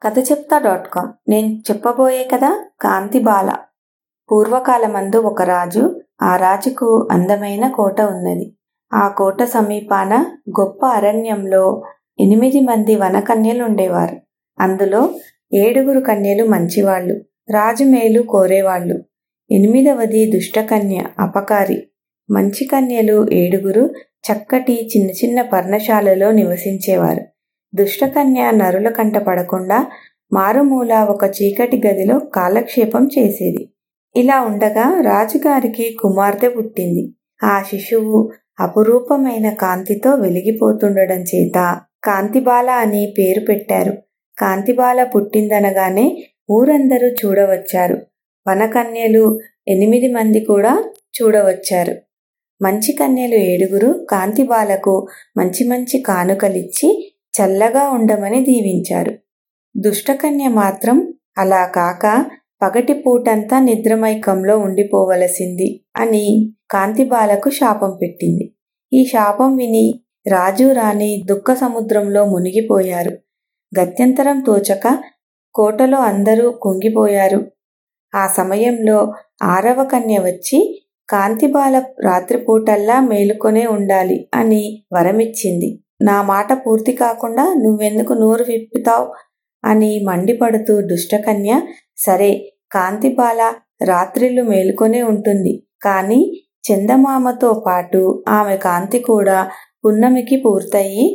కథ చెప్తా dot com నేను చెప్పబోయే కథ కాంతిబాల పూర్వకాలమందు ఒక రాజు ఆ రాజుకు అందమైన కోట ఉన్నది ఆ కోట సమీపాన గొప్ప అరణ్యంలో ఎనిమిది మంది వనకన్యలు ఉండేవారు అందులో ఏడుగురు కన్యలు మంచివాళ్ళు రాజు మేలు కోరేవాళ్ళు ఎనిమిదవది దుష్టకన్య అపకారి మంచి కన్యలు ఏడుగురు చక్కటి చిన్న చిన్న పర్ణశాలలో నివసించేవారు దుష్టకన్య నరుల కంట పడకుండా మారుమూల ఒక చీకటి గదిలో కాలక్షేపం చేసేది ఇలా ఉండగా రాజుగారికి కుమార్తె పుట్టింది ఆ శిశువు అపురూపమైన కాంతితో వెలిగిపోతుండడం చేత కాంతిబాల అని పేరు పెట్టారు కాంతిబాల పుట్టిందనగానే ఊరందరూ చూడవచ్చారు వనకన్యలు ఎనిమిది మంది కూడా చూడవచ్చారు మంచి కన్యలు ఏడుగురు కాంతిబాలకు మంచి మంచి కానుకలిచ్చి చల్లగా ఉండమని దీవించారు దుష్టకన్య మాత్రం అలా కాక పగటి పూటంతా నిద్రమైకంలో ఉండిపోవలసింది అని కాంతిబాలకు శాపం పెట్టింది ఈ శాపం విని రాజు రాణి దుఃఖ సముద్రంలో మునిగిపోయారు గత్యంతరం తోచక కోటలో అందరూ కుంగిపోయారు ఆ సమయంలో ఆరవ కన్య వచ్చి కాంతిబాల రాత్రిపూటల్లా మేలుకొనే ఉండాలి అని వరమిచ్చింది నా మాట పూర్తి కాకుండా నువ్వెందుకు నోరు విప్పుతావు అని మండిపడుతూ దుష్టకన్య సరే కాంతిబాల రాత్రిళ్ళు మేలుకొనే ఉంటుంది కానీ చందమామతో పాటు ఆమె కాంతి కూడా పున్నమికి పూర్తయి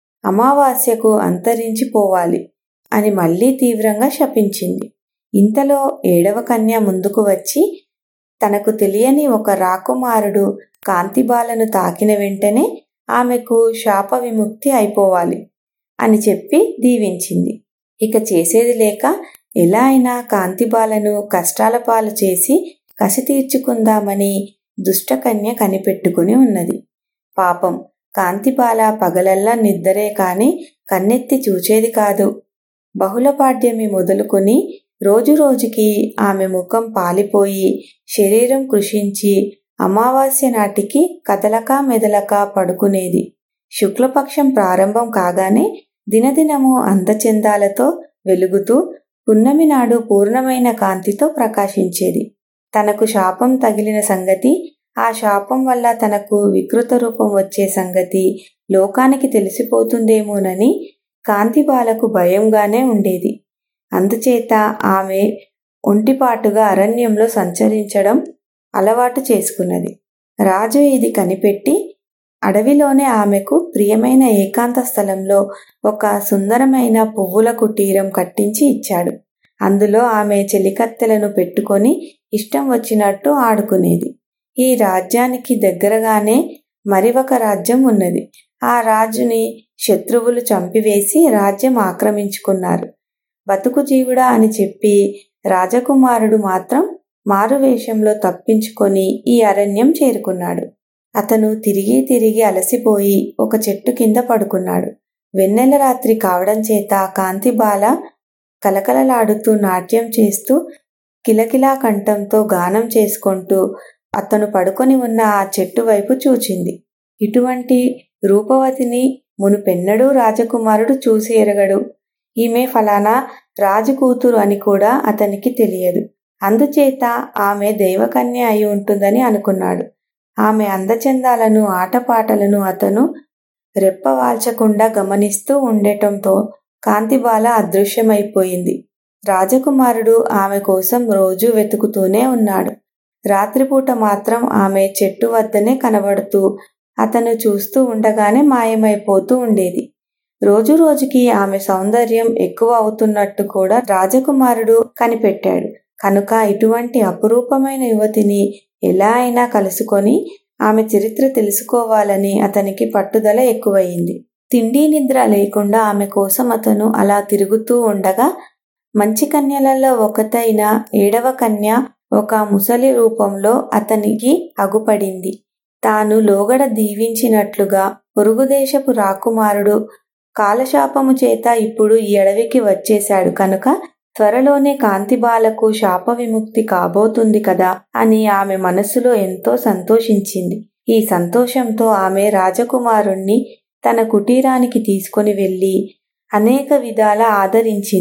అమావాస్యకు అంతరించిపోవాలి అని మళ్ళీ తీవ్రంగా శపించింది ఇంతలో ఏడవ కన్య ముందుకు వచ్చి తనకు తెలియని ఒక రాకుమారుడు కాంతిబాలను తాకిన వెంటనే ఆమెకు శాప విముక్తి అయిపోవాలి అని చెప్పి దీవించింది ఇక చేసేది లేక ఎలా అయినా కాంతిబాలను కష్టాల పాలు చేసి కసి తీర్చుకుందామని దుష్టకన్య కనిపెట్టుకుని ఉన్నది పాపం కాంతిబాల పగలల్లా నిద్దరే కాని కన్నెత్తి చూచేది కాదు బహుళపాడ్యమి మొదలుకొని రోజురోజుకి ఆమె ముఖం పాలిపోయి శరీరం కృషించి అమావాస్య నాటికి కదలక మెదలక పడుకునేది శుక్లపక్షం ప్రారంభం కాగానే దినదినము అందచందాలతో వెలుగుతూ పున్నమి నాడు పూర్ణమైన కాంతితో ప్రకాశించేది తనకు శాపం తగిలిన సంగతి ఆ శాపం వల్ల తనకు వికృత రూపం వచ్చే సంగతి లోకానికి తెలిసిపోతుందేమోనని కాంతిబాలకు భయంగానే ఉండేది అందుచేత ఆమె ఒంటిపాటుగా అరణ్యంలో సంచరించడం అలవాటు చేసుకున్నది రాజు ఇది కనిపెట్టి అడవిలోనే ఆమెకు ప్రియమైన ఏకాంత స్థలంలో ఒక సుందరమైన పువ్వుల కుటీరం కట్టించి ఇచ్చాడు అందులో ఆమె చెలికత్తెలను పెట్టుకొని ఇష్టం వచ్చినట్టు ఆడుకునేది ఈ రాజ్యానికి దగ్గరగానే మరి ఒక రాజ్యం ఉన్నది ఆ రాజుని శత్రువులు చంపివేసి రాజ్యం ఆక్రమించుకున్నారు బతుకు జీవుడా అని చెప్పి రాజకుమారుడు మాత్రం మారువేషంలో తప్పించుకొని ఈ అరణ్యం చేరుకున్నాడు అతను తిరిగి తిరిగి అలసిపోయి ఒక చెట్టు కింద పడుకున్నాడు వెన్నెల రాత్రి కావడం చేత కాంతిబాల కలకలలాడుతూ నాట్యం చేస్తూ కిలకిలా కంఠంతో గానం చేసుకుంటూ అతను పడుకొని ఉన్న ఆ చెట్టు వైపు చూచింది ఇటువంటి రూపవతిని మునుపెన్నడూ రాజకుమారుడు చూసి ఎరగడు ఈమె ఫలానా రాజు కూతురు అని కూడా అతనికి తెలియదు అందుచేత ఆమె దైవకన్య అయి ఉంటుందని అనుకున్నాడు ఆమె అందచందాలను ఆటపాటలను అతను రెప్పవాల్చకుండా గమనిస్తూ ఉండటంతో కాంతిబాల అదృశ్యమైపోయింది రాజకుమారుడు ఆమె కోసం రోజు వెతుకుతూనే ఉన్నాడు రాత్రిపూట మాత్రం ఆమె చెట్టు వద్దనే కనబడుతూ అతను చూస్తూ ఉండగానే మాయమైపోతూ ఉండేది రోజు రోజుకి ఆమె సౌందర్యం ఎక్కువ అవుతున్నట్టు కూడా రాజకుమారుడు కనిపెట్టాడు కనుక ఇటువంటి అపురూపమైన యువతిని ఎలా అయినా కలుసుకొని ఆమె చరిత్ర తెలుసుకోవాలని అతనికి పట్టుదల ఎక్కువయింది తిండి నిద్ర లేకుండా ఆమె కోసం అతను అలా తిరుగుతూ ఉండగా మంచి కన్యలలో ఒకటైన ఏడవ కన్య ఒక ముసలి రూపంలో అతనికి అగుపడింది తాను లోగడ దీవించినట్లుగా పొరుగుదేశపు రాకుమారుడు కాలశాపము చేత ఇప్పుడు ఈ అడవికి వచ్చేశాడు కనుక త్వరలోనే కాంతిబాలకు శాప విముక్తి కాబోతుంది కదా అని ఆమె మనసులో ఎంతో సంతోషించింది ఈ సంతోషంతో ఆమె రాజకుమారుణ్ణి తన కుటీరానికి తీసుకొని వెళ్ళి అనేక విధాల ఆదరించింది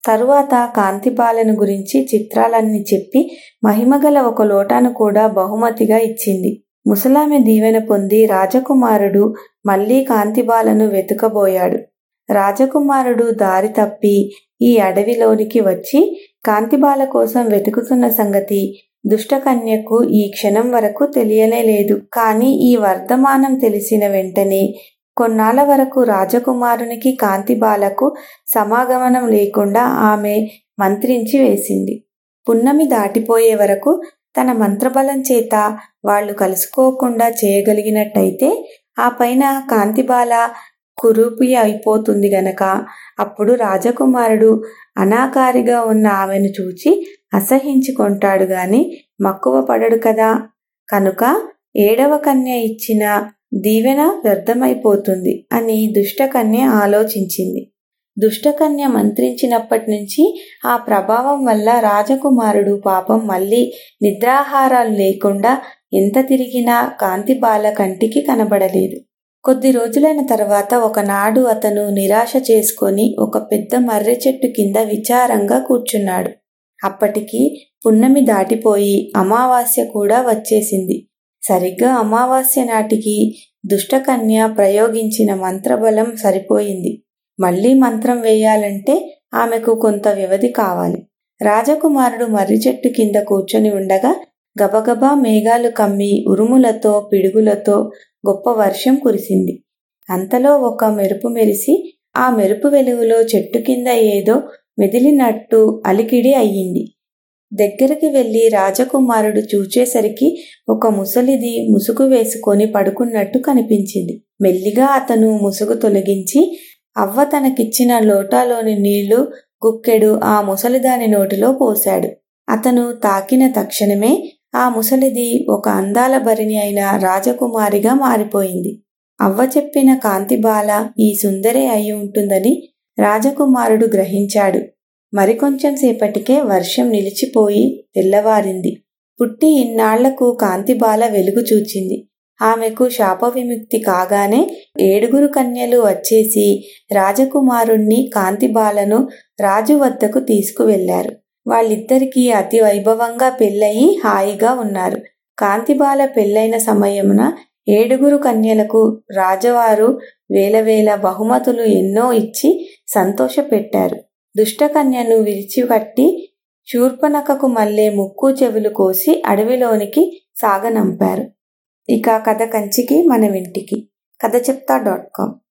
తరువాత కాంతిబాలను గురించి చిత్రాలన్నీ చెప్పి మహిమగల ఒక లోటాను కూడా బహుమతిగా ఇచ్చింది ముసలామె దీవెన పొంది రాజకుమారుడు మళ్లీ కాంతిబాలను వెతుకబోయాడు రాజకుమారుడు దారి తప్పి ఈ అడవిలోనికి వచ్చి కాంతిబాల కోసం వెతుకుతున్న సంగతి దుష్టకన్యకు ఈ క్షణం వరకు తెలియనే లేదు కానీ ఈ వర్ధమానం తెలిసిన వెంటనే కొన్నాళ్ల వరకు రాజకుమారునికి కాంతిబాలకు సమాగమనం లేకుండా ఆమె మంత్రించి వేసింది పున్నమి దాటిపోయే వరకు తన మంత్రబలం చేత వాళ్ళు కలుసుకోకుండా చేయగలిగినట్టయితే ఆ పైన కాంతిబాల కురూపి అయిపోతుంది గనక అప్పుడు రాజకుమారుడు అనాకారిగా ఉన్న ఆమెను చూచి అసహించుకుంటాడు గాని మక్కువ పడడు కదా కనుక ఏడవ కన్య ఇచ్చిన దీవెన వ్యర్థమైపోతుంది అని దుష్టకన్య ఆలోచించింది దుష్టకన్య మంత్రించినప్పటి నుంచి ఆ ప్రభావం వల్ల రాజకుమారుడు పాపం మళ్ళీ నిద్రాహారాలు లేకుండా ఎంత తిరిగినా కాంతిబాల కంటికి కనబడలేదు కొద్ది రోజులైన తర్వాత ఒకనాడు అతను నిరాశ చేసుకొని ఒక పెద్ద మర్రి చెట్టు కింద విచారంగా కూర్చున్నాడు అప్పటికి పున్నమి దాటిపోయి అమావాస్య కూడా వచ్చేసింది సరిగ్గా అమావాస్య నాటికి దుష్టకన్య ప్రయోగించిన మంత్రబలం సరిపోయింది మళ్లీ మంత్రం వేయాలంటే ఆమెకు కొంత వ్యవధి కావాలి రాజకుమారుడు మర్రి చెట్టు కింద కూర్చొని ఉండగా గబగబా మేఘాలు కమ్మి ఉరుములతో పిడుగులతో గొప్ప వర్షం కురిసింది అంతలో ఒక మెరుపు మెరిసి ఆ మెరుపు వెలుగులో చెట్టు కింద ఏదో మెదిలినట్టు అలికిడి అయ్యింది దగ్గరికి వెళ్లి రాజకుమారుడు చూచేసరికి ఒక ముసలిది ముసుగు వేసుకొని పడుకున్నట్టు కనిపించింది మెల్లిగా అతను ముసుగు తొలగించి అవ్వ తనకిచ్చిన లోటాలోని నీళ్లు గుక్కెడు ఆ ముసలిదాని నోటిలో పోశాడు అతను తాకిన తక్షణమే ఆ ముసలిది ఒక అందాల భరిణి అయిన రాజకుమారిగా మారిపోయింది అవ్వ చెప్పిన కాంతిబాల ఈ సుందరే అయి ఉంటుందని రాజకుమారుడు గ్రహించాడు మరికొంచెం సేపటికే వర్షం నిలిచిపోయి తెల్లవారింది పుట్టి ఇన్నాళ్లకు కాంతిబాల వెలుగు చూచింది ఆమెకు శాప విముక్తి కాగానే ఏడుగురు కన్యలు వచ్చేసి రాజకుమారుణ్ణి కాంతిబాలను రాజు వద్దకు తీసుకువెళ్లారు వాళ్ళిద్దరికీ అతి వైభవంగా పెళ్ళయి హాయిగా ఉన్నారు కాంతిబాల పెళ్ళైన సమయమున ఏడుగురు కన్యలకు రాజవారు వేలవేల బహుమతులు ఎన్నో ఇచ్చి సంతోషపెట్టారు దుష్టకన్యను విరిచికట్టి శూర్పనకకు మల్లే ముక్కు చెవులు కోసి అడవిలోనికి సాగనంపారు ఇక కథ కంచికి మన వింటికి కథ చెప్తా డాట్ కామ్